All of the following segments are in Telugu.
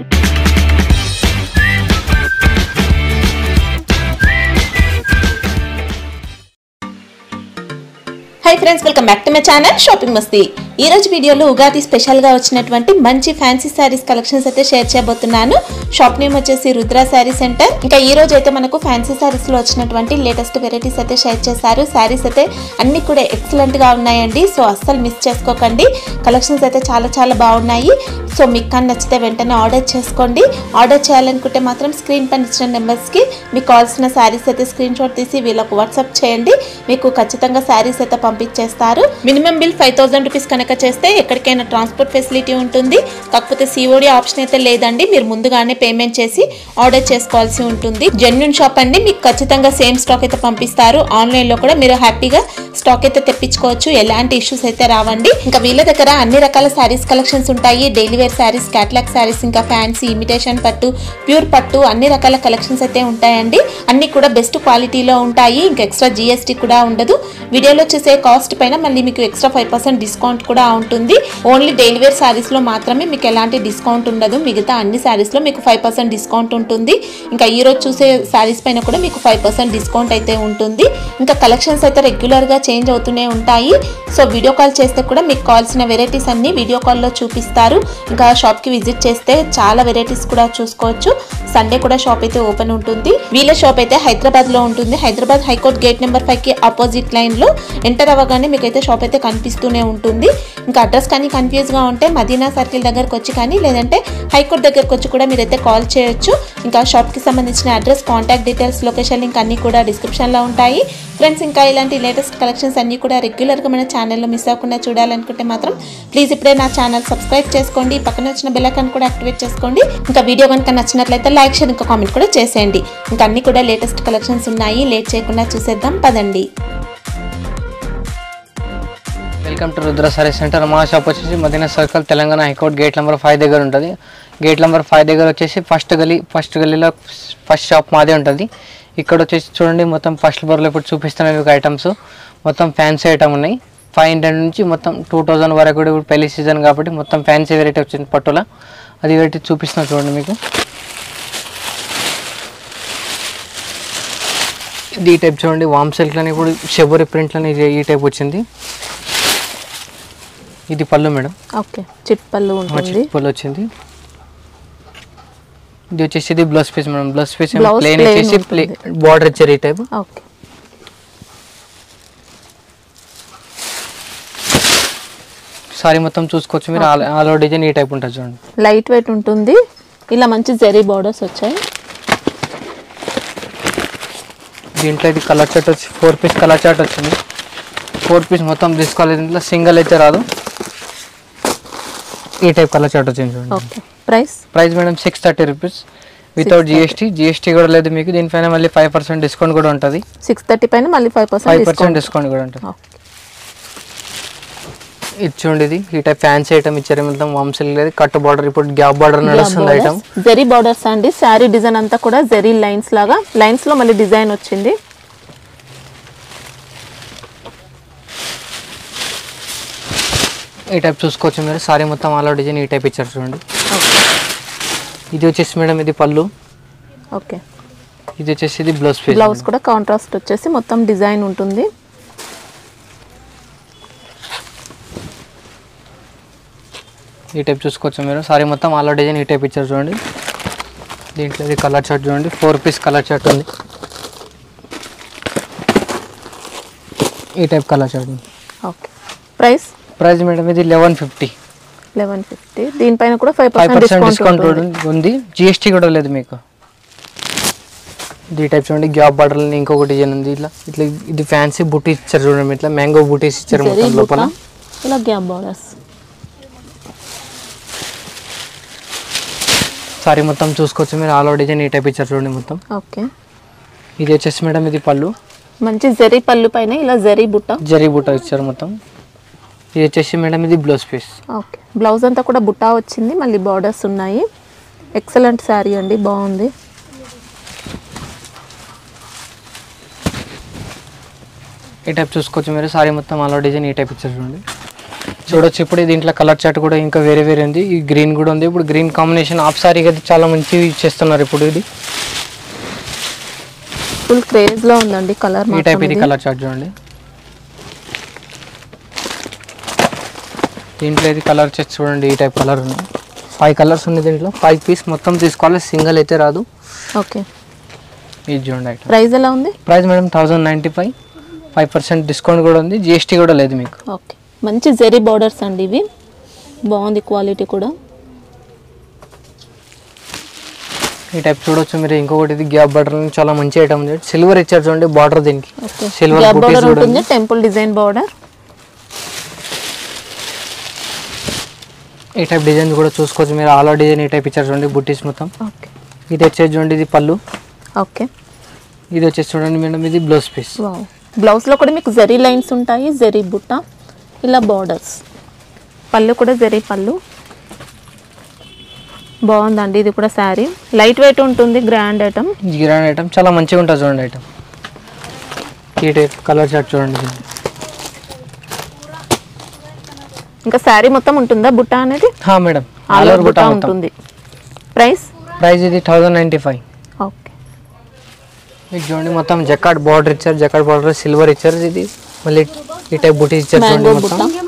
High friends welcome back to my channel shopping Masti ఈ రోజు వీడియోలో ఉగాది స్పెషల్ గా వచ్చినటువంటి మంచి ఫ్యాన్సీ శారీస్ కలెక్షన్స్ అయితే షేర్ చేయబోతున్నాను షాప్ నేమ్ వచ్చేసి రుద్ర శారీ సెంటర్ ఇంకా ఈ రోజు అయితే మనకు ఫ్యాన్సీ శారీస్ లో వచ్చినటువంటి లేటెస్ట్ వెరైటీస్ అయితే షేర్ చేశారు శారీస్ అయితే అన్ని కూడా ఎక్సలెంట్ గా ఉన్నాయండి సో అస్సలు మిస్ చేసుకోకండి కలెక్షన్స్ అయితే చాలా చాలా బాగున్నాయి సో మీకు కానీ నచ్చితే వెంటనే ఆర్డర్ చేసుకోండి ఆర్డర్ చేయాలనుకుంటే మాత్రం స్క్రీన్ పైన ఇచ్చిన నెంబర్స్కి మీకు కావాల్సిన శారీస్ అయితే స్క్రీన్ షాట్ తీసి వీళ్ళకు వాట్సాప్ చేయండి మీకు ఖచ్చితంగా శారీస్ అయితే పంపించేస్తారు minimum bill five thousand rupees కనుక చేస్తే ఎక్కడికైనా ట్రాన్స్పోర్ట్ ఫెసిలిటీ ఉంటుంది కాకపోతే సిఓడి ఆప్షన్ అయితే లేదండి మీరు ముందుగానే పేమెంట్ చేసి ఆర్డర్ చేసుకోవాల్సి ఉంటుంది జెన్యున్ షాప్ అండి మీకు ఖచ్చితంగా సేమ్ స్టాక్ అయితే పంపిస్తారు ఆన్లైన్ లో కూడా మీరు హ్యాపీగా స్టాక్ అయితే తెప్పించుకోవచ్చు ఎలాంటి ఇష్యూస్ అయితే రావండి ఇంకా వీళ్ళ దగ్గర అన్ని రకాల శారీస్ కలెక్షన్స్ ఉంటాయి daily wear saris catalogue saris ఇంకా ఫ్యాన్సీ ఇమిటేషన్ పట్టు ప్యూర్ పట్టు అన్ని రకాల కలెక్షన్స్ అయితే ఉంటాయండి అన్ని కూడా బెస్ట్ క్వాలిటీలో ఉంటాయి ఇంకా ఎక్స్ట్రా జిఎస్టీ కూడా ఉండదు వీడియోలో చూసే కాస్ట్ పైన మళ్ళీ మీకు ఎక్స్ట్రా ఫైవ్ పర్సెంట్ డిస్కౌంట్ కూడా ఉంటుంది ఓన్లీ డైలీ వేర్ శారీస్ లో మాత్రమే మీకు ఎలాంటి డిస్కౌంట్ ఉండదు మిగతా అన్ని శారీస్ లో మీకు ఫైవ్ పర్సెంట్ డిస్కౌంట్ ఉంటుంది ఇంకా ఈ రోజు చూసే శారీస్ పైన కూడా మీకు ఫైవ్ పర్సెంట్ డిస్కౌంట్ అయితే ఉంటుంది ఇంకా కలెక్షన్స్ అయితే రెగ్యులర్ గా చేంజ్ అవుతూనే ఉంటాయి సో వీడియో కాల్ చేస్తే కూడా మీకు కావాల్సిన వెరైటీస్ అన్ని వీడియో కాల్లో చూపిస్తారు ఇంకా షాప్ కి విజిట్ చేస్తే చాలా వెరైటీస్ కూడా చూసుకోవచ్చు సండే కూడా షాప్ అయితే ఓపెన్ ఉంటుంది వీళ్ళ షాప్ అయితే హైదరాబాద్ లో ఉంటుంది Hyderabad high court gate number five కి ఆపోజిట్ లైన్ లో ఎంటర్ అవ్వగానే మీకు అయితే షాప్ అయితే కనిపిస్తూనే ఉంటుంది ఇంకా అడ్రస్ కానీ కన్ఫ్యూజ్ గా ఉంటే మదీనా సర్కిల్ దగ్గరకు వచ్చి కానీ లేదంటే హైకోర్ట్ దగ్గరకు వచ్చి కూడా మీరైతే కాల్ చేయొచ్చు ఇంకా షాప్ కి సంబంధించిన address contact details location link అన్ని కూడా డిస్క్రిప్షన్ లో ఉంటాయి ఫ్రెండ్స్ ఇంకా ఇలాంటి లేటెస్ట్ కలెక్షన్స్ అన్ని కూడా రెగ్యులర్ గా మన ఛానల్లో మిస్ అవ్వకుండా చూడాలనుకుంటే మాత్రం ప్లీజ్ ఇప్పుడే నా ఛానల్ సబ్స్క్రైబ్ చేసుకోండి పక్కన వచ్చిన బెల్ ఐకాన్ కూడా యాక్టివేట్ చేసుకోండి ఇంకా వీడియో కనుక నచ్చినట్లయితే లైక్ షేర్ ఇంకా కామెంట్ కూడా చేసేయండి ఇంకా అన్ని కూడా లేటెస్ట్ కలెక్షన్స్ ఉన్నాయి లేట్ చేయకుండా చూసేద్దాం పదండి welcome to Rudra sari centre మా షాప్ వచ్చేసి Madina circle Telangana high court gate number five దగ్గర ఉంటుంది గేట్ నెంబర్ ఫైవ్ దగ్గర వచ్చేసి ఫస్ట్ గలీ ఫస్ట్ గలీలో ఫస్ట్ షాప్ మాదే ఉంటుంది ఇక్కడ వచ్చేసి చూడండి మొత్తం ఫస్ట్ ఫ్లోర్లో ఇప్పుడు చూపిస్తున్నాయి మీకు ఐటమ్స్ మొత్తం ఫ్యాన్సీ ఐటమ్ ఉన్నాయి ఫైవ్ హండ్రెడ్ నుంచి మొత్తం టూ థౌజండ్ వరకు కూడా ఇప్పుడు పెళ్లి సీజన్ కాబట్టి మొత్తం ఫ్యాన్సీ వెరైటీ వచ్చింది పట్టుల అది వెరైటీ చూపిస్తున్నా చూడండి మీకు ఇది ఈ టైప్ చూడండి వామ్ సిల్క్లని ఇప్పుడు షెబోరి ప్రింట్లని ఈ టైప్ వచ్చింది ఇది పళ్ళు మేడం ఓకే చిట్పల్లు ఉంటుంది పళ్ళు వచ్చింది ఇది వచ్చేసి ఇది blouse piece madam blouse piece Blouse plain plain వచ్చేసి ఉంటుంది. బార్డర్ ఇచ్చారు ఈ టైప్ ఓకే సారీ మొత్తం చూసుకోవచ్చు మీరు ఆల్ ఆల్ ఓవర్ డిజైన్ ఈ టైప్ ఉంటుంది చూడండి లైట్ వెయిట్ ఉంటుంది ఇలా మంచి జెరీ బార్డర్స్ వచ్చాయి దీంట్లో ఇది కలర్ చార్ట్ వచ్చి ఫోర్ పీస్ కలర్ చార్ట్ వచ్చింది ఫోర్ పీస్ మొత్తం తీసుకోవాలి దీంట్లో సింగిల్ అయితే రాదు ఈ టైప్ కలర్ చార్ట్ వచ్చింది చూడండి okay price price madam six thirty rupees without GST GST కూడా లేదు మీకు దీనిపైన మళ్ళీ ఫైవ్ పర్సెంట్ డిస్కౌంట్ కూడా ఉంటుంది సిక్స్ థర్టీ పైన మళ్ళీ five five percent percent discount discount కూడా ఉంటుంది ఇది చూడండి ఇది ఈ టైప్ ఫ్యాన్సీ ఐటమ్ ఇచ్చారు మొత్తం వంశల్ లేదు కట్ బార్డర్ ఇప్పుడు గ్యాప్ బార్డర్ నడుస్తుంది ఐటమ్ జెరీ బార్డర్స్ అండి శారీ డిజైన్ అంతా కూడా జెరీ లైన్స్ లాగా లైన్స్ లో మళ్ళీ డిజైన్ వచ్చింది ఈ టైప్ చూసుకోవచ్చు మీరు సారీ మొత్తం ఆల్ డిజైన్ ఈ టైప్ ఇచ్చారు చూడండి ఇది వచ్చేసి మేడం ఇది పళ్ళు ఓకే ఇది వచ్చేసి ఇది బ్లౌజ్ పీస్ బ్లౌజ్ కూడా కాంట్రాస్ట్ వచ్చేసి మొత్తం డిజైన్ ఉంటుంది ఈ టైప్ చూసుకోవచ్చు మీరు సారీ మొత్తం ఆల్ డిజైన్ ఈ టైప్ ఇచ్చారు చూడండి దీంట్లో ఇది కలర్ చార్ట్ చూడండి ఫోర్ పీస్ కలర్ చార్ట్ ఉంది ఈ టైప్ కలర్ చార్ట్ ఉంది ఓకే ప్రైస్ ప్రైస్ మేడం ఇది లెవెన్ ఫిఫ్టీ లెవెన్ ఫిఫ్టీ దీనిపైన కూడా five five percent percent discount discount ఉంటుంది ఉంది జిఎస్టీ కూడా లేదు మీకు ఇది టైప్ చూడండి గ్యాప్ బార్డర్ ఇంకొక డిజైన్ ఉంది ఇట్లా ఇట్లా ఇది ఫ్యాన్సీ బుటీస్ ఇచ్చారు చూడండి ఇట్లా మ్యాంగో బుటీస్ ఇచ్చారు జెరీ మొత్తం లోపల బుట్ట ఇలా గ్యాప్ బార్డర్స్ సారీ మొత్తం చూసుకోవచ్చు మీరు ఆల్ ఓవర్ డిజైన్ ఈ టైప్ ఇచ్చారు చూడండి మొత్తం ఓకే ఇది వచ్చేసి మేడం ఇది పళ్ళు మంచి జెరీ పళ్ళు పైన ఇలా జెరీ బుట్ట జరీ బుట్ట ఇచ్చారు మొత్తం ఇది వచ్చేసి మేడం ఇది బ్లౌజ్ పీస్ ఓకే బ్లౌజ్ అంతా కూడా బుట్టా వచ్చింది మళ్ళీ బార్డర్స్ ఉన్నాయి ఎక్సలెంట్ శారీ అండి బాగుంది ఈ టైప్ చూసుకోవచ్చు మీరు సారీ మొత్తం ఆల్ ఓవర్ డిజైన్ ఈ టైప్ ఇచ్చారు చూడండి చూడొచ్చు ఇప్పుడు దీంట్లో కలర్ చార్ట్ కూడా ఇంకా వేరే వేరే ఉంది ఈ గ్రీన్ కూడా ఉంది ఇప్పుడు గ్రీన్ కాంబినేషన్ ఆఫ్ సారీ అయితే చాలా మంచి యూజ్ చేస్తున్నారు ఇప్పుడు ఇది ఫుల్ క్రేజ్ లో ఉందండి కలర్ ఈ టైప్ ఇది కలర్ చార్ట్ చూడండి దీంట్లో ఇది కలర్ వచ్చేసి చూడండి ఈ టైప్ కలర్ ఉంది ఫైవ్ కలర్స్ ఉంది దీంట్లో ఫైవ్ పీస్ మొత్తం తీసుకోవాలి సింగిల్ అయితే రాదు ఓకే ఇది చూడండి ఐటమ్ ప్రైస్ ఎలా ఉంది price madam thousand ninety five five percent discount కూడా ఉంది జిఎస్టీ కూడా లేదు మీకు ఓకే మంచి జెరీ బార్డర్స్ అండి ఇవి బాగుంది క్వాలిటీ కూడా ఈ టైప్ చూడొచ్చు మీరు ఇంకొకటి ఇది గ్యాప్ బటర్ చాలా మంచి ఐటమ్ ఉంది సిల్వర్ ఇచ్చారు చూడండి బార్డర్ దీనికి ఓకే సిల్వర్ గ్యాప్ బుటీస్ బార్డర్ కూడా ఉంటుంది టెంపుల్ డిజైన్ బార్డర్ ఈ టైప్ డిజైన్ కూడా చూసుకోవచ్చు మీరు ఆల్ డిజైన్ ఈ టైప్ ఇచ్చారు చూడండి బుట్టీస్ మొత్తం ఓకే ఇది వచ్చేసి చూడండి ఇది పళ్ళు ఓకే ఇది వచ్చేసి చూడండి మేడం ఇది బ్లౌజ్ పీస్ వావ్ బ్లౌజ్ లో కూడా మీకు జరీ లైన్స్ ఉంటాయి జరీ బుట్ట ఇలా బార్డర్స్ పళ్ళు కూడా జరీ పళ్ళు బాగుందండి ఇది కూడా శారీ లైట్ వెయిట్ ఉంటుంది గ్రాండ్ ఐటమ్ గిరాన్ ఐటమ్ చాలా మంచిగా ఉంటుంది చూడండి ఐటమ్ ఈ టైప్ కలర్ చార్ట్ చూడండి దీన్ని. ఇంకా శారీ మొత్తం ఉంటుందా బుట్ట అనేది హా madam all all over over బుట్ట బుట్ట మొత్తం ఉంటుంది ప్రైస్ ప్రైస్ ఇది థౌజండ్ నైంటీ ఫైవ్ ఓకే మీకు చూడండి మొత్తం జకాట్ బార్డర్ ఇచ్చారు జకాట్ బార్డర్ సిల్వర్ ఇచ్చారు ఇది మళ్ళీ ఈ టైప్ బుటీ ఇచ్చారు చూడండి మ్యాంగో బుట్ట మొత్తం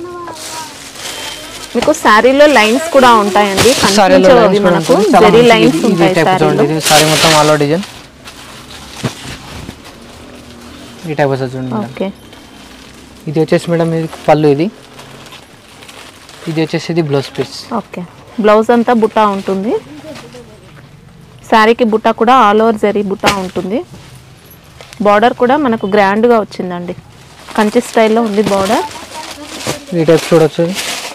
మీకు శారీలో లైన్స్ కూడా ఉంటాయండి సారీలో కనిపించవు lines అవి కూడా మనకు ఉంటుంది. చాలా జరీ మంచిది. లైన్స్ ఇది- ఇది ఉంటాయి టైప్ చూడండి శారీలో ఇది సారీ మొత్తం ఆల్ ఓవర్ డిజైన్ ఈ టైప్ వస్తుంది చూడండి మేడం ఓకే ఇది వచ్చేసి మేడం ఇది పళ్ళు ఇది ఇది వచ్చేసి ఇది బ్లౌజ్ పీస్ ఓకే బ్లౌజ్ అంతా బుట్ట ఉంటుంది శారీకి బుట్ట కూడా ఆల్ ఓవర్ జరీ బుట్ట ఉంటుంది బార్డర్ కూడా మనకు గ్రాండ్గా వచ్చిందండి కంచి స్టైల్లో ఉంది బార్డర్ ఈ టైప్ చూడొచ్చు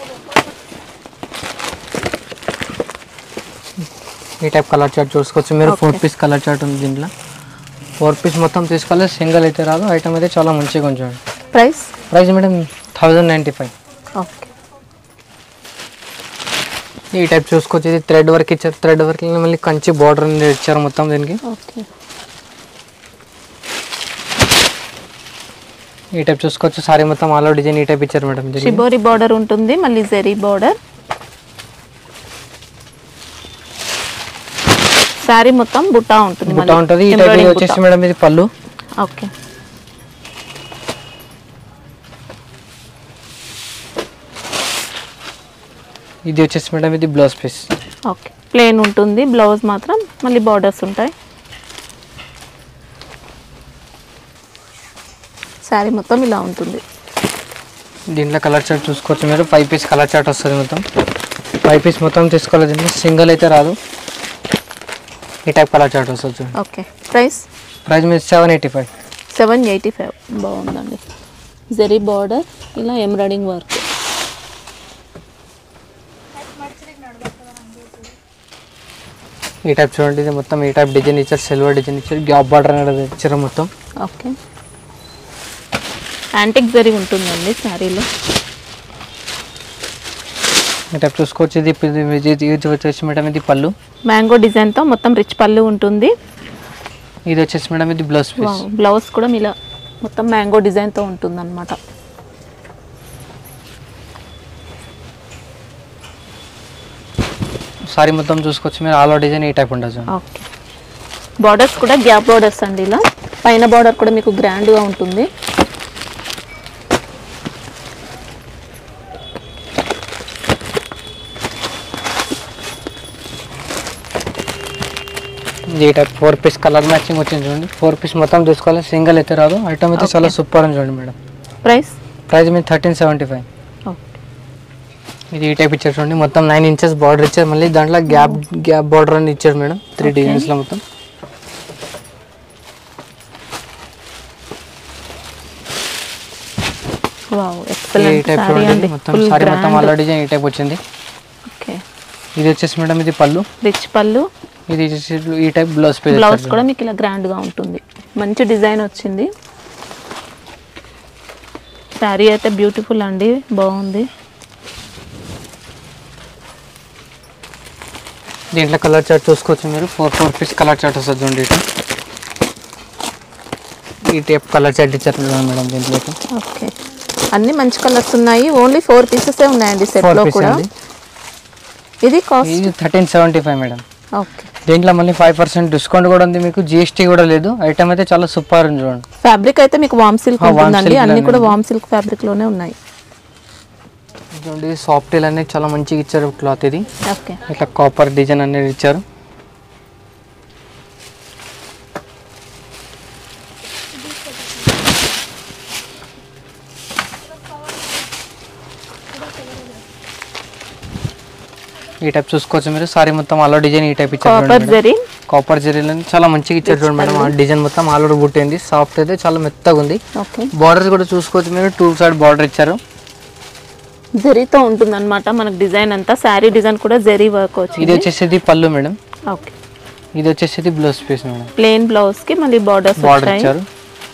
ఈ టైప్ కలర్ చార్ట్ చూసుకోవచ్చు మీరు ఫోర్ పీస్ కలర్ చార్ట్ ఉంది దీంట్లో ఫోర్ పీస్ మొత్తం తీసుకోవాలి సింగిల్ అయితే రాదు ఐటమ్ అయితే చాలా మంచిగా కొంచెం price price madam thousand ninety five okay ఈ టైప్ చూసుకోవచ్చు ఇది థ్రెడ్ వర్క్ ఇచ్చారు థ్రెడ్ వర్క్ మళ్ళీ కంచి బార్డర్ ఇచ్చారు మొత్తం దీనికి ఓకే ఈ టైప్ చూసుకోవచ్చు సారీ మొత్తం ఆల్ ఓవర్ డిజైన్ ఈ టైప్ ఇచ్చారు మేడం దీనికి షిబోరి బార్డర్ ఉంటుంది మళ్ళీ జరీ బార్డర్ శారీ మొత్తం బుట్ట ఉంటుంది బుట్ట ఉంటుంది ఈ టైప్ ఇది వచ్చేసి మేడం ఇది పళ్ళు ఓకే ఇది వచ్చేసి మేడం ఇది బ్లౌజ్ పీస్ ఓకే ప్లేన్ ఉంటుంది బ్లౌజ్ మాత్రం మళ్ళీ బార్డర్స్ ఉంటాయి శారీ మొత్తం ఇలా ఉంటుంది దీంట్లో కలర్ చార్ట్ చూసుకోవచ్చు మీరు ఫైవ్ పీస్ కలర్ చార్ట్ వస్తుంది మొత్తం ఫైవ్ పీస్ మొత్తం తీసుకోవాలి దీంట్లో సింగిల్ అయితే రాదు ఈ టైప్ కలర్ చార్ట్ వస్తుంది చూడండి ఓకే ప్రైస్ ప్రైస్ మీద seven eighty five seven eighty five బాగుందండి జరీ బార్డర్ ఇలా ఎంబ్రాయిడింగ్ వర్క్ ఈ టైప్ చూడండి ఇది మొత్తం ఈ టైప్ డిజైన్ ఇచ్చారు సిల్వర్ డిజైన్ ఇచ్చారు గ్యాప్ బార్డర్ అనేది ఇచ్చారు మొత్తం ఓకే యాంటిక్ జరీ ఉంటుందండి శారీలో ఈ టైప్ చూసుకోవచ్చు ఇది ఇది ఇది ఇది వచ్చేసి మేడం ఇది పళ్ళు మ్యాంగో డిజైన్తో మొత్తం రిచ్ పళ్ళు ఉంటుంది ఇది వచ్చేసి మేడం ఇది బ్లౌజ్ పీస్ వావ్, బ్లౌజ్ కూడా ఇలా మొత్తం మ్యాంగో డిజైన్తో ఉంటుంది అనమాట సారీ మొత్తం చూసుకోవచ్చు మీరు ఆల్ ఓవర్ డిజైన్ ఈ టైప్ ఉంటుంది చూడండి ఓకే బార్డర్స్ కూడా గ్యాప్ బార్డర్స్ అండి ఇలా పైన బార్డర్ కూడా మీకు గ్రాండ్గా ఉంటుంది ఇది ఈ type four piece colour matching వచ్చింది చూడండి ఫోర్ పీస్ మొత్తం తీసుకోవాలి సింగిల్ అయితే రాదు ఐటమ్ అయితే చాలా సూపర్ అని చూడండి మేడం ప్రైస్ ప్రైస్ మీద థర్టీన్ సెవెంటీ ఫైవ్ ఓకే ఇది ఈ టైప్ ఇచ్చారు చూడండి మొత్తం నైన్ ఇంచెస్ బార్డర్ ఇచ్చారు మళ్ళీ దాంట్లో గ్యాప్ గ్యాప్ బార్డర్ అని ఇచ్చారు మేడం త్రీ Okay. డిజైన్స్లో మొత్తం వావ్ ఈ ఎక్సలెంట్ టైప్ సారీ చూడండి అండి మొత్తం ఫుల్ సారీ మొత్తం గ్రాండ్ అలా డిజైన్ ఈ టైప్ వచ్చింది ఓకే ఇది వచ్చేసి మేడం ఇది పళ్ళు రిచ్ పళ్ళు ఇది వచ్చేసి ఈ టైప్ బ్లౌజ్ పీస్ బ్లౌజ్ కూడా మీకు ఇలా గ్రాండ్గా ఉంటుంది మంచి డిజైన్ వచ్చింది శారీ అయితే బ్యూటిఫుల్ అండి బాగుంది దీంట్లో కలర్ చార్ట్ చూసుకోవచ్చు మీరు four four piece colour chart వస్తుంది చూడండి ఇటు ఈ టైప్ కలర్ చార్ట్ ఇచ్చారు మేడం దీంట్లో అయితే. ఓకే అన్ని మంచి కలర్స్ ఉన్నాయి ఓన్లీ ఫోర్ పీసెస్ ఉన్నాయండి సెట్ ఫోర్ లో పీస్ కూడా అండి ఇది కాస్ట్ ఇది thirteen seventy five madam okay దీంట్లో మళ్ళీ ఫైవ్ పర్సెంట్ డిస్కౌంట్ కూడా ఉంది మీకు జిఎస్టీ కూడా లేదు ఐటమ్ అయితే చాలా సూపర్ ఉంది చూడండి ఫ్యాబ్రిక్ అయితే మీకు వామ్ సిల్క్ ఆ, warm ఉంటుందండి silk అన్ని లోనే కూడా ఉంది. వామ్ సిల్క్ ఫ్యాబ్రిక్ లోనే ఉన్నాయి చూడండి సాఫ్ట్ టైల్ అనేది చాలా మంచిగా ఇచ్చారు క్లాత్ ఇది ఓకే ఇట్లా కాపర్ డిజైన్ అనేది ఇచ్చారు ఈ టైప్ చూసుకోవచ్చు మీరు సారీ మొత్తం ఆలో డిజైన్ ఈ టైప్ ఇచ్చారు కాపర్ జరీ కాపర్ జరీలో చాలా మంచిగా ఇచ్చారు చూడండి మేడం ఆ డిజైన్ మొత్తం ఆల్ ఓవర్ బుట్టింది సాఫ్ట్ అయితే చాలా మెత్తగా ఉంది ఓకే బార్డర్స్ కూడా చూసుకోవచ్చు మీరు టూ సైడ్ బార్డర్ ఇచ్చారు జరీతో ఉంటుంది అనమాట మనకు డిజైన్ అంతా శారీ డిజైన్ కూడా జరీ వర్క్ ఇది వచ్చింది వచ్చేసి పళ్ళు మేడం ఓకే ఇది వచ్చేసి blouse piece madam plain blouse కి మళ్ళీ బార్డర్స్ బార్డర్ వచ్చాయి ఇచ్చారు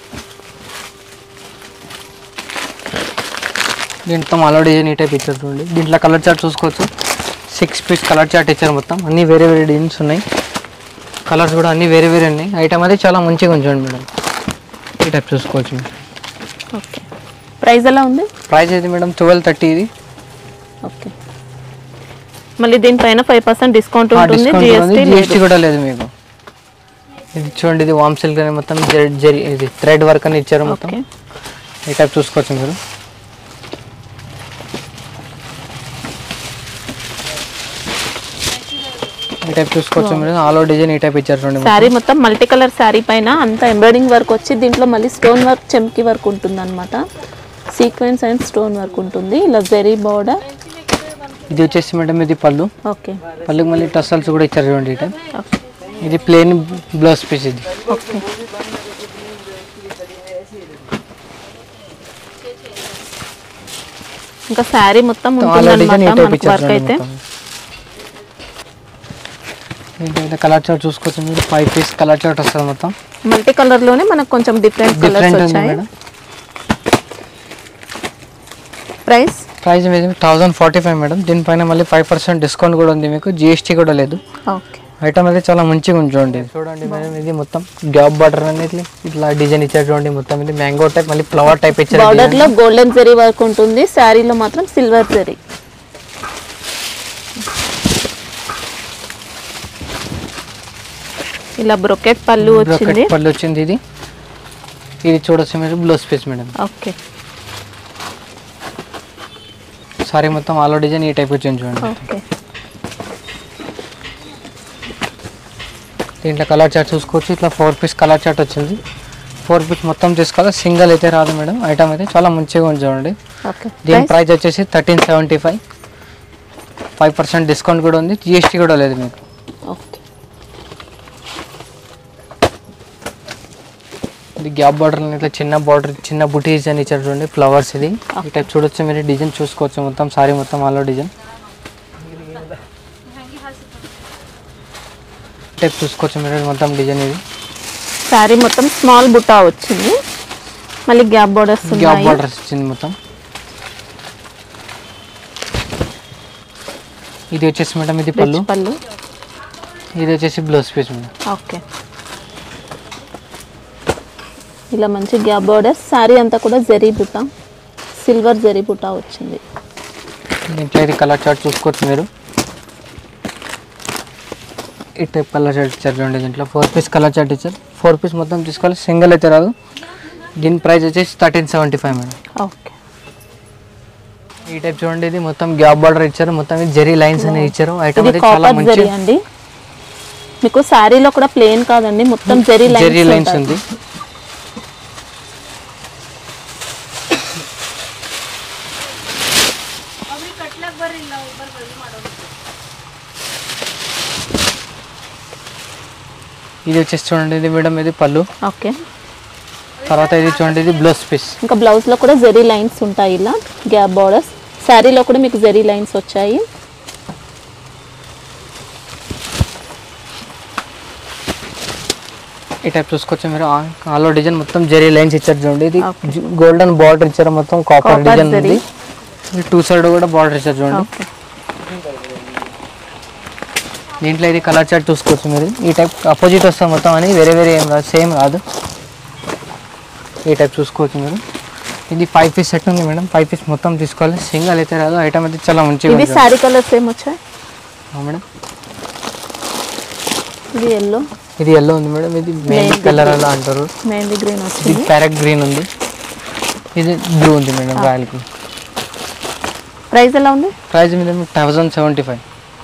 దీంట్లో ఆలో డిజైన్ ఈ టైప్ ఇచ్చారు చూడండి దీంట్లో కలర్ చార్ట్ చూసుకోవచ్చు సిక్స్ పీస్ కలర్ చార్ట్ ఇచ్చారు మొత్తం అన్ని వేరే వేరే డిజైన్స్ ఉన్నాయి కలర్స్ కూడా అన్ని వేరే వేరే ఉన్నాయి ఐటమ్ అయితే చాలా మంచిగా ఉంచండి మేడం ఈ టైప్ చూసుకోవచ్చు మీరు ఓకే ప్రైస్ ఎలా ఉంది ప్రైస్ అయితే మేడం ట్వెల్వ్ థర్టీ ఇది ఓకే మళ్ళీ దీనిపైన ఫైవ్ పర్సెంట్ డిస్కౌంట్ ఉంటుంది డిస్కౌంట్ జిఎస్టీ జిఎస్టీ కూడా లేదు మీకు ఇది చూడండి ఇది వామ్ సిల్క్ అని మొత్తం జరి జరి ఇది థ్రెడ్ వర్క్ అని ఇచ్చారు మొత్తం ఓకే ఈ టైప్ చూసుకోవచ్చు మీరు ఈ టైప్ చూసుకోవచ్చు మీరు ఆల్ ఓవర్ డిజైన్ ఈ టైప్ ఇచ్చారు చూడండి మొత్తం. శారీ మొత్తం మల్టీ కలర్ శారీ పైన అంతా ఎంబ్రాయిడింగ్ వర్క్ వచ్చి దీంట్లో మళ్ళీ స్టోన్ వర్క్ చెమ్కి వర్క్ ఉంటుంది అనమాట సీక్వెన్స్ అండ్ స్టోన్ వర్క్ ఉంటుంది ఇలా జరీ బార్డర్ ఇది వచ్చేసి మేడం ఇది పళ్ళు ఓకే పళ్ళుకి మళ్ళీ టసల్స్ కూడా ఇచ్చారు చూడండి ఈ టైప్ ఓకే ఇది ప్లెయిన్ బ్లౌజ్ పీస్ ఇది ఓకే ఇంకా శారీ మొత్తం ఉంటుంది ఆల్ డిజైన్ ఈ అనమాట టైప్ మనకు ఇచ్చారు వర్క్ అయితే చూడండి కలర్ చార్ట్ చూసుకోవచ్చు మీరు ఫైవ్ పీస్ కలర్ చార్ట్ వస్తుంది మొత్తం మల్టీ కలర్ లోనే మనకు కొంచెం డిఫరెంట్ కలర్స్ డిఫరెంట్ ఉంది వచ్చాయి మేడం ప్రైస్ ప్రైస్ మీద థౌసండ్ ఫార్టీ ఫైవ్ మేడం దీనిపైన మళ్ళీ ఫైవ్ పర్సెంట్ డిస్కౌంట్ కూడా ఉంది మీకు జిఎస్టీ కూడా లేదు ఓకే ఐటమ్ అయితే చాలా మంచిగా ఉంది చూడండి చూడండి మేడం ఇది మొత్తం గ్యాప్ బార్డర్ అనేది ఇట్లా డిజైన్ ఇచ్చారు చూడండి మొత్తం ఇది మ్యాంగో టైప్ మళ్ళీ ఫ్లవర్ టైప్ ఇచ్చారు బార్డర్ లో గోల్డెన్ జరీ వర్క్ ఉంటుంది శారీలో మాత్రం సిల్వర్ జరీ ఇలా బ్రొకెట్ పళ్ళు వచ్చింది బ్రోకెట్ పళ్ళు వచ్చింది ఇది ఇది చూడొచ్చు మీరు blouse piece madam okay sari మొత్తం ఆలో డిజైన్ ఈ టైప్ వచ్చింది చూడండి ఓకే దీంట్లో కలర్ చార్ట్ చూసుకోవచ్చు ఇట్లా ఫోర్ పీస్ కలర్ చార్ట్ వచ్చింది ఫోర్ పీస్ మొత్తం తీసుకోవాలి సింగిల్ అయితే రాదు మేడం ఐటమ్ అయితే చాలా మంచిగా ఉంది చూడండి ఓకే దీని ప్రైస్ వచ్చేసి thirteen seventy five five percent discount కూడా ఉంది జిఎస్టీ కూడా లేదు మీకు ఓకే ఇది గ్యాప్ బార్డర్ ఇట్లా చిన్న బార్డర్ చిన్న బుటీ డిజైన్ ఇచ్చారు చూడండి ఫ్లవర్స్ ఇది ఈ టైప్ చూడొచ్చు మీరు డిజైన్ చూసుకోవచ్చు మొత్తం సారీ మొత్తం ఆలో డిజైన్ టైప్ చూసుకోవచ్చు మీరు మొత్తం డిజైన్ ఇది శారీ మొత్తం స్మాల్ బుట్టా వచ్చింది మళ్ళీ గ్యాప్ బోర్డర్స్ గ్యాప్ ఉన్నాయి బార్డర్స్ వచ్చింది మొత్తం ఇది వచ్చేసి మేడం ఇది పళ్ళు రిచ్ పళ్ళు ఇది వచ్చేసి బ్లౌజ్ పీస్ మేడం ఓకే ఇలా మంచి గ్యాప్ బోర్డర్స్ శారీ అంతా కూడా జరీ బుట్ట సిల్వర్ జరీ బుట్ట వచ్చింది దీంట్లో ఇది కలర్ చార్ట్ చూసుకోవచ్చు మీరు ఈ టైప్ కలర్ చార్ట్ ఇచ్చారు చూడండి దీంట్లో ఫోర్ పీస్ కలర్ చార్ట్ ఇచ్చారు ఫోర్ పీస్ మొత్తం తీసుకోవాలి సింగిల్ అయితే రాదు దీని ప్రైస్ వచ్చేసి thirteen seventy five madam okay ఈ టైప్ చూడండి ఇది మొత్తం గ్యాప్ బార్డర్ ఇచ్చారు మొత్తం ఇది జెరీ లైన్స్ అనేది ఇచ్చారు ఐటమ్ ఇది అయితే చాలా కాపర్ మంచి జరీ అండి మీకు శారీలో కూడా ప్లేన్ కాదండి మొత్తం జరీ జెరీ లైన్స్ లైన్స్ ఉంది ఇది వచ్చేసి చూడండి ఇది మేడం ఇది పళ్ళు ఓకే తర్వాత ఇది చూడండి ఇది బ్లౌజ్ పీస్ ఇంకా బ్లౌజ్ లో కూడా జరీ లైన్స్ ఉంటాయి ఇలా గ్యాప్ బార్డర్స్ శారీలో కూడా మీకు జరీ లైన్స్ వచ్చాయి ఈ టైప్ చూసుకోవచ్చు మీరు ఆలో డిజైన్ మొత్తం జెరీ లైన్స్ ఇచ్చారు చూడండి ఇది Okay. గోల్డెన్ బార్డర్ ఇచ్చారు మొత్తం కాపర్ Copper డిజైన్ జరీ. ఉంది టూ సైడ్ కూడా బార్డర్ ఇచ్చారు చూడండి ఓకే దీంట్లో ఇది కలర్ చార్ట్ చూసుకోవచ్చు మీరు ఈ టైప్ అపోజిట్ వస్తాం మొత్తం అని వేరే వేరే ఏం రాదు సేమ్ రాదు ఈ టైప్ చూసుకోవచ్చు మీరు ఇది ఫైవ్ పీస్ సెట్ ఉంది మేడం ఫైవ్ పీస్ మొత్తం తీసుకోవాలి సింగల్ అయితే రాదు ఐటమ్ అయితే చాలా మంచిగా ఇవి ఉంటుంది. శారీ కలర్స్ ఏమి వచ్చాయి ఆ మేడం ఇది ఎల్లో ఇది ఎల్లో ఉంది మేడం ఇది మెయిన్ కలర్ అలా అంటారు మెహందీ గ్రీన్ ఇది వచ్చింది ప్యారెట్ గ్రీన్ ఉంది ఇది బ్లూ ఉంది మేడం రాయల్కి ప్రైస్ ఎలా ఉంది ప్రైస్ మీద థౌజండ్ సెవెంటీ ఫైవ్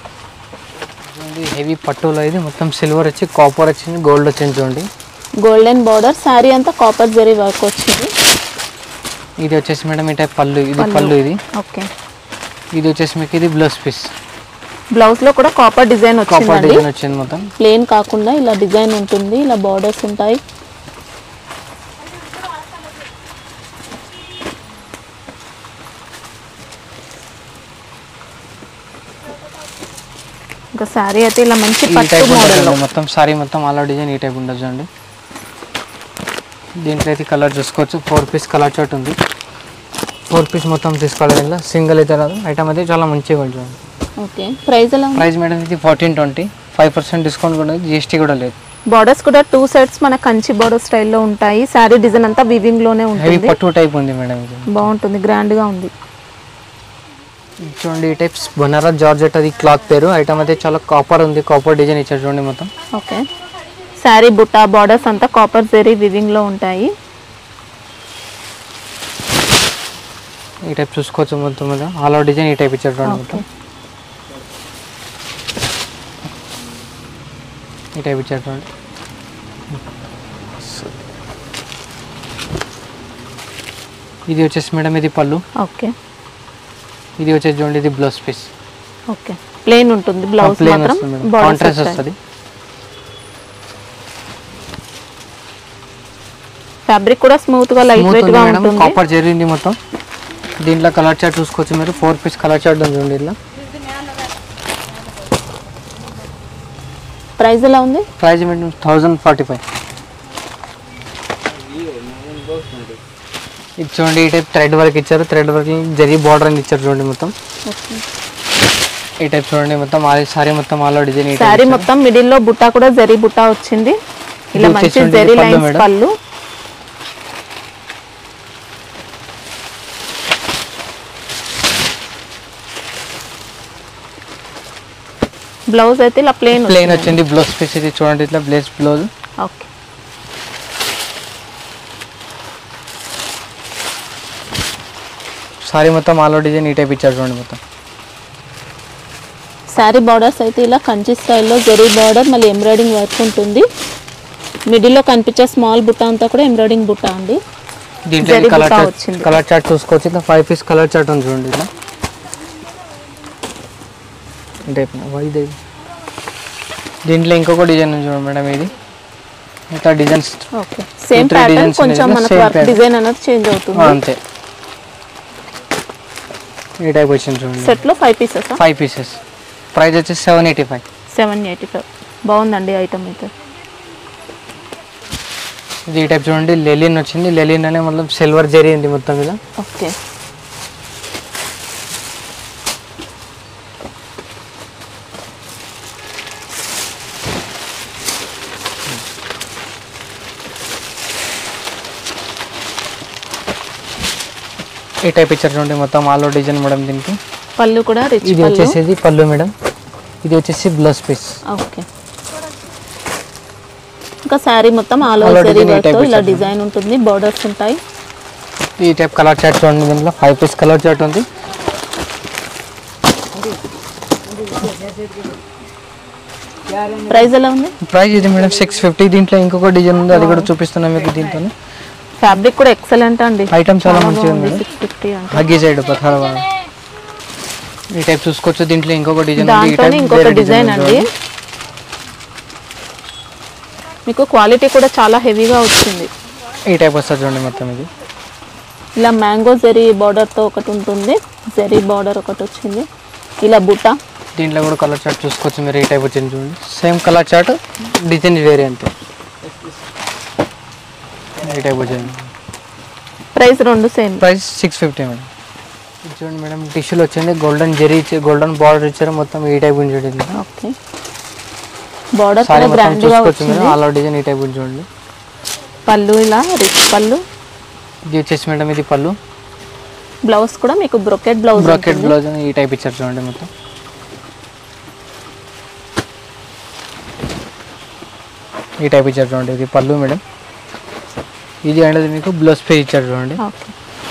హెవీ పట్టులో ఇది మొత్తం సిల్వర్ వచ్చి కాపర్ వచ్చింది గోల్డ్ వచ్చింది చూడండి గోల్డెన్ బార్డర్ శారీ అంతా కాపర్ జరీ వర్క్ వచ్చింది ఇది వచ్చేసి మేడం ఈ టైప్ పళ్ళు ఇది పళ్ళు ఇది ఓకే ఇది వచ్చేసి మీకు ఇది బ్లౌజ్ పీస్ బ్లౌజ్ లో కూడా కాపర్ డిజైన్ కాపర్ వచ్చిందండి డిజైన్ వచ్చింది మొత్తం ప్లేన్ కాకుండా ఇలా డిజైన్ ఉంటుంది ఇలా బార్డర్స్ ఉంటాయి ఇంకా శారీ అయితే ఇలా మంచి ఈ పట్టు టైప్ మోడల్ ఉంటుంది మొత్తం సారీ మొత్తం అలా డిజైన్ ఈ టైప్ ఉండదు చూడండి దీంట్లో అయితే కలర్ చూసుకోవచ్చు ఫోర్ పీస్ కలర్ చార్ట్ ఉంది ఫోర్ పీస్ మొత్తం తీసుకోవాలి దీంట్లో సింగిల్ అయితే రాదు ఐటమ్ అయితే చాలా మంచిగా ఉంది చూడండి ఓకే ప్రైస్ ఎలా ఉంది ప్రైస్ మేడం ఇది fourteen twenty five percent discount కూడా ఉంది జిఎస్టీ కూడా లేదు బార్డర్స్ కూడా టూ సెట్స్ మన కంచి బార్డర్ స్టైల్లో ఉంటాయి శారీ డిజైన్ అంతా వివింగ్ లోనే హెవీ ఉంటుంది పట్టు టైప్ ఉంది మేడం ఇది బాగుంటుంది గ్రాండ్ గా ఉంది చూడండి ఈ టైప్స్ బనారస్ జార్జెట్ అది క్లాత్ పేరు ఐటమ్ అయితే చాలా కాపర్ ఉంది కాపర్ డిజైన్ ఇచ్చారు చూడండి మొత్తం ఓకే శారీ బుట్ట బార్డర్స్ అంతా కాపర్ జెరీ వివింగ్ లో ఉంటాయి ఈ టైప్ చూసుకోవచ్చు మొత్తం మీద ఆల్ అవుట్ డిజైన్ ఈ టైప్ ఇచ్చారు చూడండి మొత్తం ఈ టైప్ ఇచ్చారు చూడండి ఇది వచ్చేసి మేడం ఇది పళ్ళు ఓకే ఇది వచ్చేసి చూడండి ఇది బ్లౌజ్ పీస్ ఓకే ప్లేన్ ఉంటుంది బ్లౌజ్ ప్లేన్ మాత్రం వస్తుంది మేడం బార్డర్స్ కాంట్రాస్ట్ వస్తాయి వస్తుంది ఫ్యాబ్రిక్ కూడా స్మూత్ గా లైట్ స్మూత్ వెయిట్ ఉంది గా మేడం ఉంటుంది కాపర్ జరిగింది మొత్తం దీంట్లో కలర్ చార్ట్ చూసుకోవచ్చు మీరు ఫోర్ పీస్ కలర్ చార్ట్ ఉంది చూడండి ఇట్లా ప్రైస్ ఎలా ఉంది price madam thousand forty five ఇది చూడండి ఈ టైప్ థ్రెడ్ వర్క్ ఇచ్చారు థ్రెడ్ వర్క్ జరీ బార్డర్ అని ఇచ్చారు చూడండి మొత్తం ఈ టైప్ చూడండి మొత్తం ఆ సారీ మొత్తం ఆల్ డిజైన్ ఈ శారీ మొత్తం మిడిల్ లో బుట్ట కూడా జరీ బుట్ట వచ్చింది ఇలా ఇది మంచి వచ్చేసి జరీ పళ్ళు లైన్స్ మేడం. పళ్ళు బ్లౌజ్ అయితే ఇలా ప్లేన్ ప్లేన్ వచ్చింది బ్లౌజ్ పీస్ ఇది చూడండి ఇట్లా బ్లేస్ బ్లౌజ్ ఓకే సారీ మొత్తం ఆల్ డిజైన్ ఈ టైప్ ఇచ్చారు చూడండి మొత్తం శారీ బార్డర్స్ అయితే ఇలా కంచి స్టైల్లో జరీ బార్డర్ మళ్ళీ ఎంబ్రాయిడింగ్ వర్క్ ఉంటుంది మిడిల్లో కనిపించే స్మాల్ బుట్ట అంతా కూడా ఎంబ్రాయిడింగ్ బుట్ట అండి దీంట్లో జరీ కలర్ బుట్ట చార్ట్ వచ్చింది. కలర్ చార్ట్ చూసుకోవచ్చు ఇట్లా ఫైవ్ పీస్ కలర్ చార్ట్ ఉంది చూడండి ఇట్లా ఈ టైప్ వైట్ దీంట్లో ఇంకొక డిజైన్ ఉంది చూడండి మేడం ఇది ఇట్లా designs okay same three pattern designs కొంచెం ఉన్నాయి కదా, మనకు same వర్క్ pattern. డిజైన్ అనేది చేంజ్ అవుతుంది అంతే ఈ టైప్ వచ్చింది చూడండి సెట్ లో five pieces five pieces price వచ్చేసి seven eighty five seven eighty five బాగుందండి ఐటమ్ అయితే ఇది ఈ టైప్ చూడండి లెలిన్ వచ్చింది లెలిన్ అనే మొత్తం సిల్వర్ జరీ ఉంది మొత్తం మీద ఓకే ఈ టైప్ ఇచ్చారు చూడండి మొత్తం ఆల్ డిజైన్ మేడం దీనికి పళ్ళు కూడా రిచ్ ఇది పళ్ళు వచ్చేసి పళ్ళు మేడం ఇది వచ్చేసి బ్లౌజ్ పీస్ ఓకే ఇంకా శారీ మొత్తం all All over over zari design ఈ వర్క్ type తో ఇలా ఇచ్చారు. డిజైన్ ఉంటుంది బార్డర్స్ ఉంటాయి ఈ టైప్ కలర్ చార్ట్ చూడండి దీంట్లో ఫైవ్ పీస్ కలర్ చార్ట్ ఉంది ప్రైస్ ఎలా ఉంది ప్రైస్ ఇది మేడం సిక్స్ ఫిఫ్టీ దీంట్లో ఇంకొక డిజైన్ ఉంది అది కూడా చూపిస్తున్నాం మీకు దీంతో ఫ్యాబ్రిక్ కూడా ఎక్సలెంట్ అండి ఐటమ్ చాలా మంచిగా ఉంది మేడం సిక్స్ ఫిఫ్టీ అంటే హగ్గి సైడ్ పథాల ఈ టైప్ చూసుకోవచ్చు దీంట్లో ఇంకొక డిజైన్ ఉంది ఈ దాంట్లోనే టైప్ ఇంకొక వేరే డిజైన్ ఉంది అండి చూడండి. మీకు క్వాలిటీ కూడా చాలా హెవీగా వచ్చింది ఈ టైప్ వస్తుంది చూడండి మొత్తం ఇది ఇలా మ్యాంగో జెరీ బార్డర్తో ఒకటి ఉంటుంది జెరీ బార్డర్ ఒకటి వచ్చింది ఇలా బుట్ట దీంట్లో కూడా కలర్ చార్ట్ చూసుకోవచ్చు మీరు ఈ టైప్ వచ్చింది చూడండి సేమ్ కలర్ చార్ట్ డిజైన్ వేరే అంతే ఈ టైప్ వచ్చింది ప్రైస్ రెండు same price six fifty madam ఇది చూడండి మేడం టిష్యూలు వచ్చింది గోల్డెన్ జెరీ ఇచ్చి గోల్డెన్ బార్డర్ ఇచ్చారు మొత్తం ఈ టైప్ ఉంది చూడండి ఓకే బార్డర్ సారీ కూడా మొత్తం గ్రాండ్ గా చూసుకోవచ్చు మీరు వచ్చింది ఆల్ అవుట్ డిజైన్ ఈ టైప్ ఉంది చూడండి పళ్ళు ఇలా రిచ్ పళ్ళు ఇది వచ్చేసి మేడం ఇది పళ్ళు బ్లౌజ్ కూడా మీకు బ్రొకెట్ బ్లౌజ్ బ్రాకెట్ బ్లౌజ్ అని ఈ టైప్ ఇచ్చారు చూడండి మొత్తం ఈ టైప్ ఇచ్చారు చూడండి ఇది పళ్ళు మేడం ఇది అనేది మీకు బ్లౌజ్ పే ఇచ్చారు చూడండి ఓకే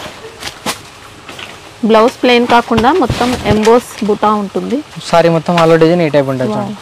బ్లౌజ్ ప్లెయిన్ కాకుండా మొత్తం ఎంబోస్ బుటా ఉంటుంది సారీ మొత్తం ఆలో డిజైన్ ఈ టైప్ ఉంటుంది చూడండి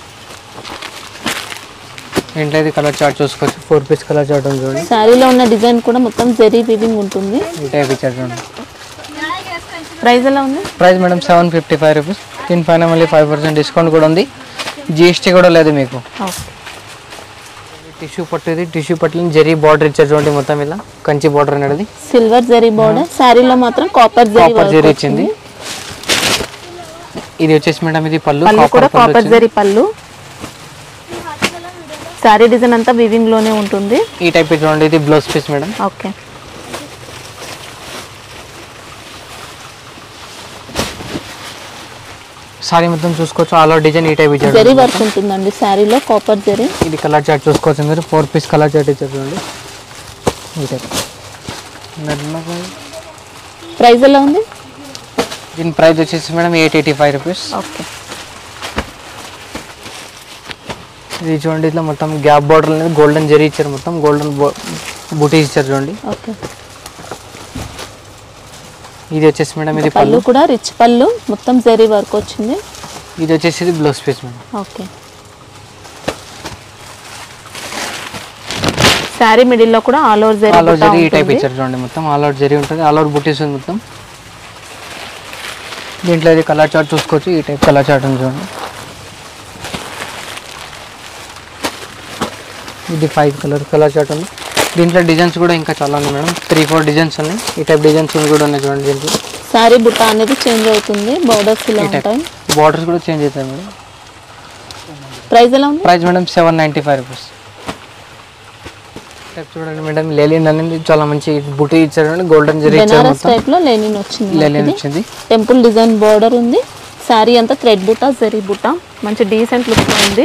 ఇంట్లో ఇది కలర్ చార్ట్ చూసుకోవచ్చు ఫోర్ పీస్ కలర్ చార్ట్ ఉంది చూడండి శారీలో ఉన్న డిజైన్ కూడా మొత్తం జెరీ వీవింగ్ ఉంటుంది ఈ టైప్ ఇచ్చారు చూడండి ప్రైస్ ఎలా ఉంది price madam seven fifty five rupees దీనిపైన మళ్ళీ ఫైవ్ పర్సెంట్ డిస్కౌంట్ కూడా ఉంది జిఎస్టీ కూడా లేదు మీకు ఓకే టిష్యూ పట్టు ఇది టిష్యూ పట్టుని జరీ బార్డర్ ఇచ్చారు చూడండి మొత్తం ఇలా కంచి బార్డర్ అనేది సిల్వర్ జరీ బోర్డర్ శారీలో మాత్రం copper zari copper work zari వచ్చింది ఇచ్చింది ఇది వచ్చేసి మేడం ఇది పళ్ళు పళ్ళు కూడా కాపర్ పళ్ళు కాపర్ వచ్చింది. జరీ పళ్ళు శారీ డిజైన్ అంతా వివింగ్ లోనే ఉంటుంది ఈ టైప్ చూడండి ఇది blouse piece madam okay sari మొత్తం చూసుకోవచ్చు ఆల్ ఓవర్ డిజైన్ ఈ టైప్ ఇచ్చారు జరీ వర్క్ ఉంటుందండి శారీలో కాపర్ జరీ ఇది కలర్ చార్ట్ చూసుకోవచ్చు మీరు ఫోర్ పీస్ కలర్ చార్ట్ ఇచ్చారు చూడండి ఈ టైప్ ప్రైస్ ఎలా ఉంది దీని ప్రైస్ వచ్చేసి madam eight eighty five rupees okay ఇది చూడండి ఇట్లా మొత్తం గ్యాప్ బార్డర్ అనేది గోల్డెన్ జరీ ఇచ్చారు మొత్తం గోల్డెన్ బూటీ ఇచ్చారు చూడండి ఓకే ఇది వచ్చేసి మేడం ఇది పళ్ళు పళ్ళు కూడా రిచ్ పళ్ళు మొత్తం జరీ వర్క్ వచ్చింది ఇది వచ్చేసి ఇది blouse piece madam okay sari middle లో కూడా all over zari all over బుట్ట జరీ ఈ టైప్ ఉంటుంది. ఇచ్చారు చూడండి మొత్తం ఆల్ ఓవర్ జరీ ఉంటుంది ఆల్ ఓవర్ బుటీస్ ఉంది మొత్తం దీంట్లో ఇది కలర్ చార్ట్ చూసుకోవచ్చు ఈ టైప్ కలర్ చార్ట్ ఉంది చూడండి ఇది ఫైవ్ కలర్ కలర్ చార్ట్ ఉంది దీంట్లో డిజైన్స్ కూడా ఇంకా చాలా ఉన్నాయి మేడం త్రీ ఫోర్ డిజైన్స్ ఉన్నాయి ఈ టైప్ డిజైన్స్ కూడా ఉన్నాయి చూడండి దీంట్లో శారీ బుట్ట అనేది చేంజ్ అవుతుంది బోర్డర్స్ ఇలా ఈ టైప్ ఉంటాయి బార్డర్స్ కూడా చేంజ్ అవుతాయి మేడం ప్రైస్ ఎలా ఉంది price madam seven ninety five rupees type చూడండి మేడం లేలిన్ అనేది చాలా మంచి బుటీ ఇచ్చారు చూడండి గోల్డెన్ జరీ ఇచ్చారు బెనారస్ మొత్తం టైప్ లో లెనిన్ వచ్చింది లేలిన్ మనకి. వచ్చింది టెంపుల్ డిజైన్ బోర్డర్ ఉంది శారీ అంతా థ్రెడ్ బుట్ట జరీ బుట్ట మంచి డీసెంట్ లుక్ ఉంది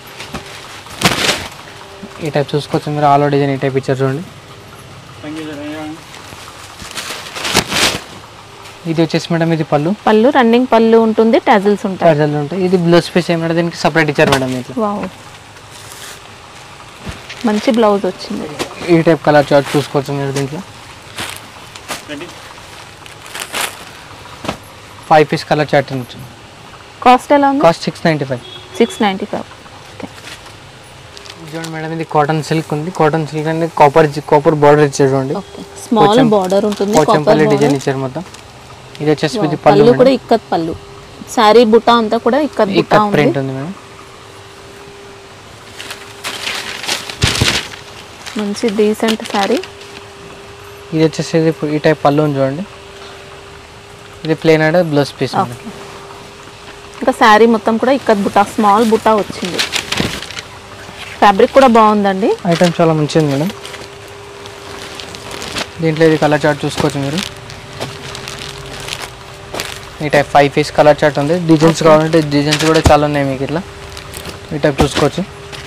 ఈ టైప్ చూసుకోవచ్చు మీరు ఆల్ డిజైన్ ఈ టైప్ ఇచ్చారు చూడండి ఇది వచ్చేసి మేడం ఇది పళ్ళు పళ్ళు రన్నింగ్ పళ్ళు ఉంటుంది టాజిల్స్ ఉంటాయి చార్జర్లు ఉంటాయి ఇది బ్లౌజ్ పీస్ ఏమంటే దీనికి సపరేట్ ఇచ్చారు మేడం ఇట్లా వావ్ మంచి బ్లౌజ్ వచ్చింది ఈ టైప్ కలర్ చార్ట్ చూసుకోవచ్చు మీరు దీంట్లో ఫైవ్ పీస్ కలర్ చార్ట్ ఉంటుంది కాస్ట్ ఎలా ఉంది cost six ninety five six ninety five okay చూడండి మేడం ఇది కాటన్ సిల్క్ ఉంది కాటన్ సిల్క్ అనేది కాపర్ కాపర్ బార్డర్ ఇచ్చారు చూడండి ఓకే స్మాల్ బార్డర్ ఉంటుంది కాపర్ పోచంపల్లి డిజైన్ ఇచ్చారు మొత్తం ఇది వచ్చేసి ఇది పళ్ళు పళ్ళు మేడం. కూడా ఇక్కత్ పళ్ళు శారీ బుట్ట అంతా కూడా ఇక్కత్ బుట్ట ఇక్కడ ఉంది ప్రింట్ ఉంది మేడం మంచి డీసెంట్ శారీ ఇది వచ్చేసి ఇది ఈ టైప్ పళ్ళు ఉంది చూడండి ఇది ప్లేన్ అంటే బ్లౌజ్ పీస్ ఓకే ఇంకా శారీ మొత్తం కూడా ఇక్కత్ బుట్ట స్మాల్ బుట్ట వచ్చింది ఫ్యాబ్రిక్ కూడా బాగుందండి ఐటమ్ చాలా మంచిగా ఉంది మేడం దీంట్లో ఇది కలర్ చార్ట్ చూసుకోవచ్చు మీరు ఈ type five piece colour chart ఉంది డిజైన్స్ కావాలంటే డిజైన్స్ కూడా చాలా ఉన్నాయి మీకు ఇట్లా ఈ టైప్ చూసుకోవచ్చు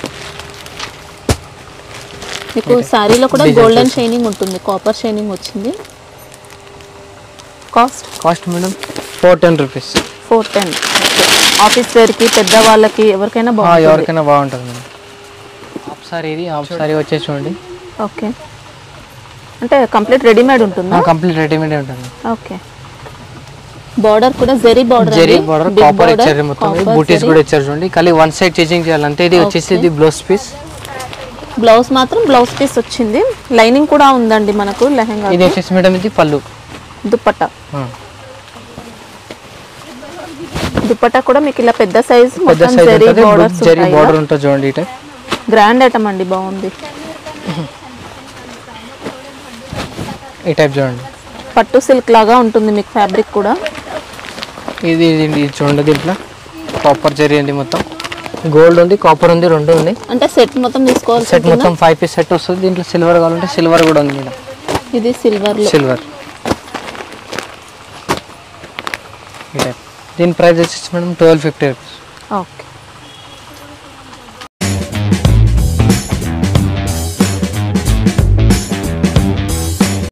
మీకు శారీలో కూడా Design గోల్డెన్ చూసి. షైనింగ్ ఉంటుంది కాపర్ షైనింగ్ వచ్చింది cost cost madam four ten rupees four ten office వేర్కి పెద్దవాళ్ళకి ఎవరికైనా బాగుంటుంది ఎవరికైనా బాగుంటుంది మేడం హాఫ్ సారీ ఇది హాఫ్ సారీ వచ్చేసి చూడండి ఓకే అంటే కంప్లీట్ రెడీమేడ్ ఉంటుందా కంప్లీట్ రెడీమేడ్ ఉంటుంది ఓకే బార్డర్ కూడా zari border zari border copper ఇచ్చారు మొత్తం బూటీస్ కూడా ఇచ్చారు చూడండి ఖాళీ వన్ సైడ్ స్టిచింగ్ చేయాలి అంతే ఇది వచ్చేసి ఇది బ్లౌజ్ పీస్ బ్లౌజ్ మాత్రం బ్లౌజ్ పీస్ వచ్చింది లైనింగ్ కూడా ఉందండి మనకు లెహంగా ఇది వచ్చేసి మేడం ఇది పళ్ళు దుప్పట్టా ఆ. దుప్పట్టా కూడా మీకు ఇలా పెద్ద సైజ్ పెద్ద మొత్తం సైజ్ జెరీ ఉంటుంది బార్డర్స్ జరీ బార్డర్ ఉంటుంది చూడండి ఈ టైప్ గ్రాండ్ ఐటమ్ అండి బాగుంది ఈ టైప్ చూడండి పట్టు సిల్క్ లాగా ఉంటుంది మీకు ఫ్యాబ్రిక్ కూడా ఇది ఇది ఇది చూడండి దీంట్లో కాపర్ జరీ ఉంది మొత్తం గోల్డ్ ఉంది కాపర్ ఉంది రెండు ఉంది అంటే సెట్ మొత్తం తీసుకోవాల్సి సెట్ ఉంటుందా? మొత్తం ఫైవ్ పీస్ సెట్ వస్తుంది దీంట్లో సిల్వర్ కావాలంటే సిల్వర్ కూడా ఉంది మేడం ఇది సిల్వర్ లో సిల్వర్ ఈ టైప్ దీని ప్రైస్ వచ్చేసి madam twelve fifty rupees okay